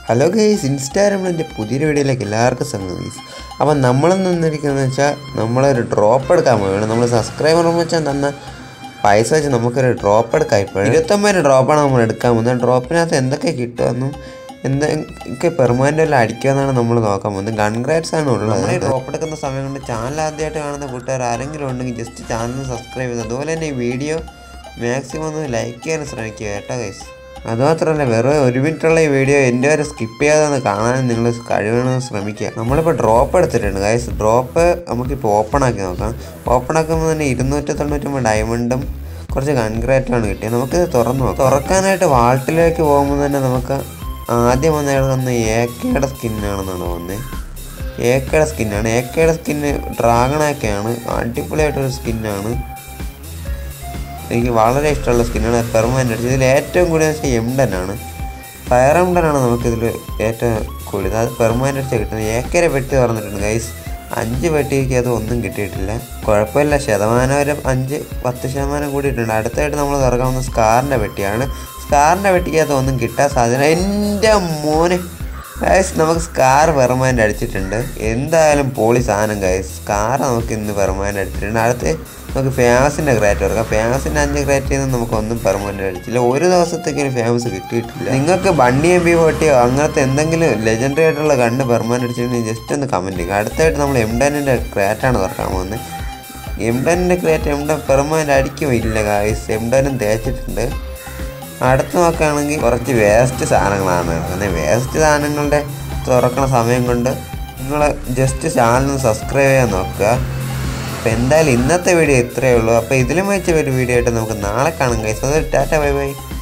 hello guys ഇൻസ്റ്റാഗ്രാമിൻ്റെ പുതിയൊരു വീഡിയോയിലേക്ക് എല്ലാവർക്കും സ്വാഗതം ഗൈസ് അപ്പം നമ്മൾ നിന്നിരിക്കുന്നത് വെച്ചാൽ നമ്മളൊരു ഡ്രോപ്പ് എടുക്കാൻ പോവുകയാണ് നമ്മൾ സബ്സ്ക്രൈബർ വെച്ചാൽ തന്ന പൈസ വെച്ച് നമുക്കൊരു ഡ്രോപ്പ് എടുക്കാം ഇപ്പോൾ ഇരുപത്തൊമ്പത് ഡ്രോപ്പാണ് നമ്മൾ എടുക്കാൻ പോകുന്നത് ഡ്രോപ്പിനകത്ത് എന്തൊക്കെ കിട്ടുമെന്നും എന്തൊക്കെ പെർമനൻ്റ് വല്ല അടിക്കുമെന്നാണ് നമ്മൾ നോക്കാൻ പോകുന്നത് കൺഗ്രാറ്റ്സ് ആണ് ഉള്ളത് നമ്മൾ ഈ ഡ്രോപ്പ് എടുക്കുന്ന സമയം കൊണ്ട് ചാനൽ ആദ്യമായിട്ട് കാണുന്ന കൂട്ടുകാർ ആരെങ്കിലും ഉണ്ടെങ്കിൽ ജസ്റ്റ് ചാനൽ സബ്സ്ക്രൈബ് ചെയ്ത് അതുപോലെ തന്നെ ഈ വീഡിയോ മാക്സിമം ഒന്ന് ലൈക്ക് ചെയ്യാൻ ശ്രമിക്കുക കേട്ടോ ഗൈസ് അതുമാത്രമല്ല വെറും ഒരു മിനിറ്റുള്ള ഈ വീഡിയോ എൻ്റെ വരെ സ്കിപ്പ് ചെയ്യാതെ ഒന്ന് കാണാൻ നിങ്ങൾ കഴിവണമെന്ന് ശ്രമിക്കുക നമ്മളിപ്പോൾ ഡ്രോപ്പ് എടുത്തിട്ടുണ്ട് ഗൈസ് ഡ്രോപ്പ് നമുക്കിപ്പോൾ ഓപ്പൺ ആക്കി നോക്കാം ഓപ്പൺ ആക്കുമ്പോൾ തന്നെ ഇരുന്നൂറ്റി തൊണ്ണൂറ്റൊമ്പത് ഡയമണ്ടും കുറച്ച് കൺഗ്രാറ്റാണ് കിട്ടിയത് നമുക്കിത് തുറന്നു നോക്കാം തുറക്കാനായിട്ട് വാൾട്ടിലേക്ക് പോകുമ്പോൾ തന്നെ നമുക്ക് ആദ്യം വന്ന് കിടക്കുന്ന ഏക്കയുടെ സ്കിന്നാണെന്നാണ് തോന്നുന്നത് ഏക്കയുടെ സ്കിന്നാണ് ഏക്കയുടെ സ്കിന്ന് ഡ്രാഗണൊക്കെയാണ് അടിപൊളിയായിട്ടൊരു സ്കിന്നാണ് എനിക്ക് വളരെ ഇഷ്ടമുള്ള സ്കിന്നാണ് പെർമനൻ്റ് അടിച്ചത് ഇതിൽ ഏറ്റവും കൂടുതൽ വെച്ചാൽ എംഡൻ ആണ് ഫയർ എംഡൻ ആണ് നമുക്കിതിൽ ഏറ്റവും കൂടുതൽ അത് പെർമനൻ്റ് അടിച്ചാൽ കിട്ടുന്നത് ഏക്കര പെട്ടി തുറന്നിട്ടുണ്ട് ഗൈസ് അഞ്ച് പെട്ടിക്ക് അത് ഒന്നും കിട്ടിയിട്ടില്ല കുഴപ്പമില്ല ശതമാനം ഒരു അഞ്ച് പത്ത് ശതമാനം കൂടിയിട്ടുണ്ട് അടുത്തായിട്ട് നമ്മൾ തുറക്കാവുന്ന സ്കാറിൻ്റെ പെട്ടിയാണ് സ്കാറിൻ്റെ പെട്ടിക്കകത്ത് ഒന്നും കിട്ടാൻ സാധ്യത എൻ്റെ മോനെ ഗൈസ് നമുക്ക് സ്കാർ പെർമനൻ്റ് അടിച്ചിട്ടുണ്ട് എന്തായാലും പോളി സാധനം ഗൈസ് സ്കാർ നമുക്ക് ഇന്ന് പെർമനൻ്റ് അടിച്ചിട്ടുണ്ട് അടുത്ത് നമുക്ക് ഫേമസിൻ്റെ ഗ്രേറ്റ് തുറക്കാം ഫേമസിൻ്റെ അഞ്ച് ഗ്രേറ്റ് ചെയ്ത് നമുക്കൊന്നും പെർമനൻ്റ് അടിച്ചില്ല ഒരു ദിവസത്തേക്കിന് ഫേമസ് കിട്ടിയിട്ടില്ല നിങ്ങൾക്ക് ബണ്ണി എം ബി പൊട്ടിയോ അങ്ങനത്തെ എന്തെങ്കിലും ലെജൻഡറി ആയിട്ടുള്ള കണ്ട് പെർമനൻ്റ് അടിച്ചിട്ടുണ്ടെങ്കിൽ ജസ്റ്റ് ഒന്ന് കമൻറ്റ് ചെയ്യുക അടുത്തായിട്ട് നമ്മൾ എംഡനിൻ്റെ ക്രാറ്റാണ് തുറക്കാൻ പോകുന്നത് എംഡനിൻ്റെ ക്രാറ്റ് എംഡൻ പെർമനൻ്റ് അടിക്കും ഇല്ല ഗൈസ് എംഡനും തേച്ചിട്ടുണ്ട് അടുത്ത് നോക്കുകയാണെങ്കിൽ കുറച്ച് വേസ്റ്റ് സാധനങ്ങളാണ് കിടക്കുന്നത് വേസ്റ്റ് സാധനങ്ങളുടെ തുറക്കണ സമയം കൊണ്ട് നിങ്ങൾ ജസ്റ്റ് ചാനൽ സബ്സ്ക്രൈബ് ചെയ്യാൻ നോക്കുക അപ്പോൾ എന്തായാലും ഇന്നത്തെ വീഡിയോ ഇത്രയേ ഉള്ളൂ അപ്പോൾ ഇതിലും വെച്ച ഒരു വീഡിയോ ആയിട്ട് നമുക്ക് നാളെ കാണാം കൈസ് അത് ടാറ്റ ബൈ ബൈ